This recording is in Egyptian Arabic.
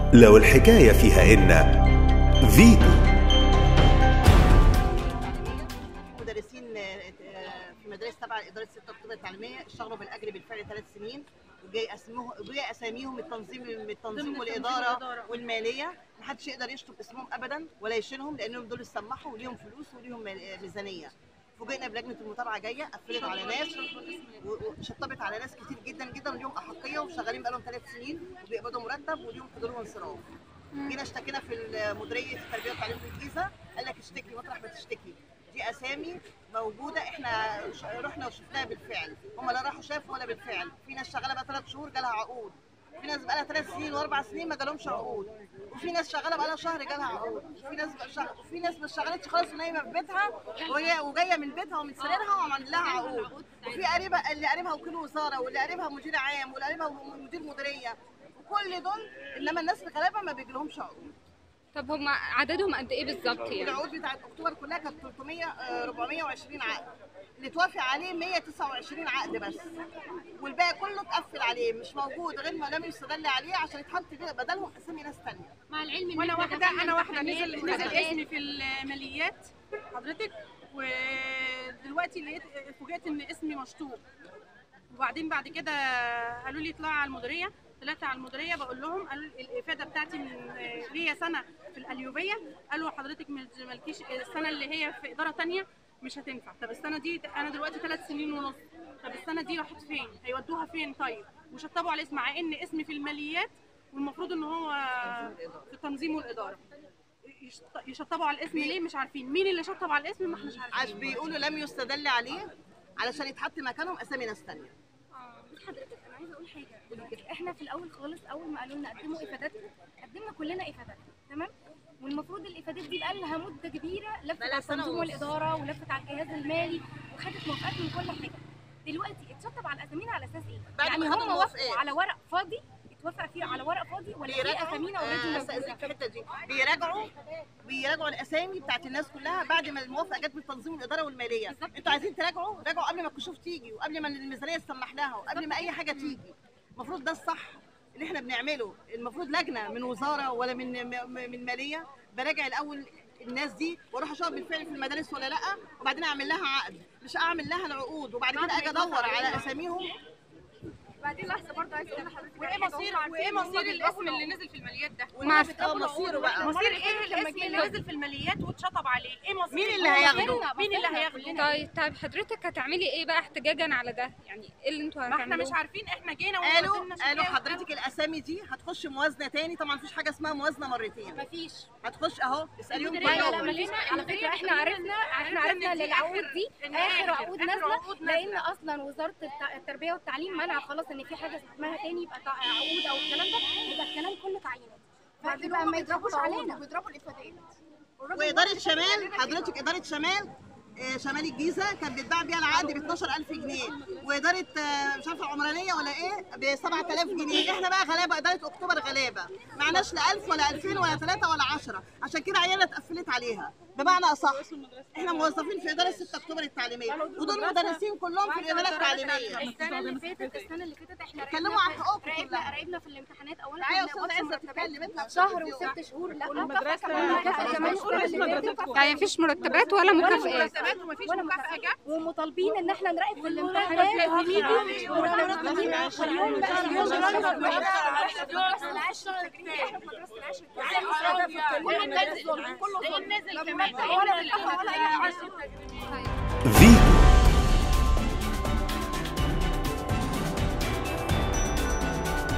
لو الحكاية فيها إن فيتو مدرسين آه، في مدارس تبع اداره 6 اكتوبر التعليميه اشتغلوا بالاجر بالفعل ثلاث سنين وجاي اسمهم جاي اساميهم التنظيم من التنظيم والاداره والماليه محدش يقدر يشطب اسمهم ابدا ولا يشيلهم لانهم دول سمحوا وليهم فلوس وليهم مال- ميزانيه فوجئنا بلجنه المتابعه جايه قفلت على ناس و- وشطبت على ناس كتير جدا جدا وليهم احقيه وشغالين بقالهم ثلاث سنين وبيقبضوا مرتب وليهم حضور وانصراف جينا اشتكينا في مديريه التربيه والتعليم في الجيزه قال لك اشتكي مطرح ما تشتكي دي اسامي موجوده احنا ش- رحنا وشفناها بالفعل هم لا راحوا شافوا ولا بالفعل في ناس شغاله بقى ثلاث شهور جالها عقود في ناس بقى لها ثلاث سنين واربع سنين ما جالهمش عقود وفي ناس شغاله بقى لها شهر جالها عقود وفي ناس بقى شغ... وفي ناس ما اشتغلتش خالص ونايمه في بيتها وهي وجايه من بيتها ومن سريرها وعمل لها عقود وفي قريبه اللي قريبها وكيل وزاره واللي قريبها مدير عام واللي قريبها مدير مديريه وكل دول انما الناس الغلابه ما بيجيلهمش عقود طب هم عددهم قد ايه بالظبط يعني العقود بتاعت اكتوبر كلها كانت 300 آه، 420 عقد اللي توافق عليه 129 عقد بس والباقي كله اتقفل عليه مش موجود غير ما لم يستدل عليه عشان يتحط بدلهم اسامي ناس ثانيه مع العلم ان وانا إحنا واحده دخلنا انا واحده امتحانات نزل نزل ومسابقات. اسمي في الماليات حضرتك ودلوقتي لقيت فوجئت ان اسمي مشطوب وبعدين بعد كده قالوا لي اطلعي على المديريه طلعت على المديريه بقول لهم قالوا لي الافاده بتاعتي من ليا سنه في القليوبيه قالوا حضرتك مش- مالكيش السنه اللي هي في اداره تانية مش هتنفع طب السنه دي انا دلوقتي ثلاث سنين ونص طب السنه دي راحت فين هيودوها فين طيب وشطبوا على اسم مع ان اسمي في الماليات والمفروض ان هو في التنظيم والاداره يشط- يشطبوا على الاسم ليه مش عارفين مين اللي شطب على الاسم ما احناش عارفين عشان بيقولوا لم يستدل عليه علشان يتحط مكانهم اسامي ناس ثانيه بص حضرتك انا عايزه اقول حاجه دلوقتي احنا في الاول خالص اول ما قالوا لنا قدموا افادات قدمنا كلنا افادات تمام والمفروض الافادات دي بقى لها مده كبيره لفت بقالها على سنة التنظيم ونص. والاداره ولفت على الجهاز المالي وخدت موافقات من كل حاجه دلوقتي اتشطب على اسامينا على اساس ايه؟ بعد يعني ما خدوا هم الموافقات. وافقوا على ورق فاضي اتوافق فيه على ورق فاضي ولا في بيراجعوا اسامينا آه، اوريدي استاذنك في موجوده الحته دي بيراجعوا بيراجعوا الاسامي بتاعت الناس كلها بعد ما الموافقه جت من التنظيم والاداره والماليه بالظبط. انتوا عايزين تراجعوا راجعوا قبل ما الكشوف تيجي وقبل ما الميزانيه تسمح لها وقبل ما اي حاجه تيجي المفروض ده الصح اللي احنا بنعمله المفروض لجنه من وزاره ولا من م- من ماليه براجع الاول الناس دي واروح اشوف بالفعل في المدارس ولا لا وبعدين اعمل لها عقد مش اعمل لها العقود وبعد كده اجي ادور على اساميهم بعدين لحظه برضه عايزه اقول لحضرتك وايه حاجة. مصير هم وايه عارفين إن مصير هم الاسم بيضربوا اللي نزل في الماليات ده مع بيضربوا مصيره بقى مصير مرة ايه لما الاسم اللي جينا- نزل في الماليات واتشطب عليه ايه مصير مين اللي هو هياخده؟ مصيرنا، مين اللي هياخده طيب طيب حضرتك هتعملي ايه بقى احتجاجا على ده يعني ايه اللي انتوا ما احنا هتعملوه مش عارفين احنا جينا قالوا وقلنا قالوا شكاية. حضرتك الاسامي دي هتخش موازنه تاني طبعا مفيش حاجه اسمها موازنه مرتين مفيش هتخش اهو اساليهم لا لا لا كلهم مفيش على فكره احنا عرفنا احنا عرفنا ان العقود دي إن اخر آخر- عقود آخر نازله عقود لان نازلة. اصلا وزاره الت- التربيه والتعليم منع خلاص ان في حاجه اسمها تاني يبقى تع- عقود او الكلام ده يبقى الكلام كله تعيينات بعدين فيبقى هم ما بيضربوا يضربوش العقود علينا وبيضربوا الافادات واداره شمال حضرتك اداره شمال آه، شمال الجيزه كانت بتباع بيها العقد ب 12000 جنيه واداره آه، مش عارفه العمرانيه ولا ايه ب 7000 جنيه احنا بقى غلابه اداره اكتوبر غلابه معناش لا 1000 ولا 2000 ولا 3 ولا 10 عشان كده عيالنا اتقفلت عليها بمعنى اصح احنا موظفين في اداره 6 اكتوبر التعليميه ودول مدرسين كلهم في الاداره التعليميه السنه اللي فاتت السنه اللي فاتت احنا اتكلموا راقبنا عن في- حقوقكم راقبنا كلها. راقبنا في الامتحانات اولا تعالى يا كنا استاذ بنقبض عزه تتكلم اطلع شهر وست شهور لا والمدرسة مكافأة كمان السنة اللي فاتت. يعني مفيش مرتبات ولا مكافئات مرتبات ومفيش ولا مكافأة جت ومطالبين ان احنا نراقب في الامتحانات ونيجي ومطالبين اليوم بقى اليوم كله نزل كمان ده ايه نزل كمان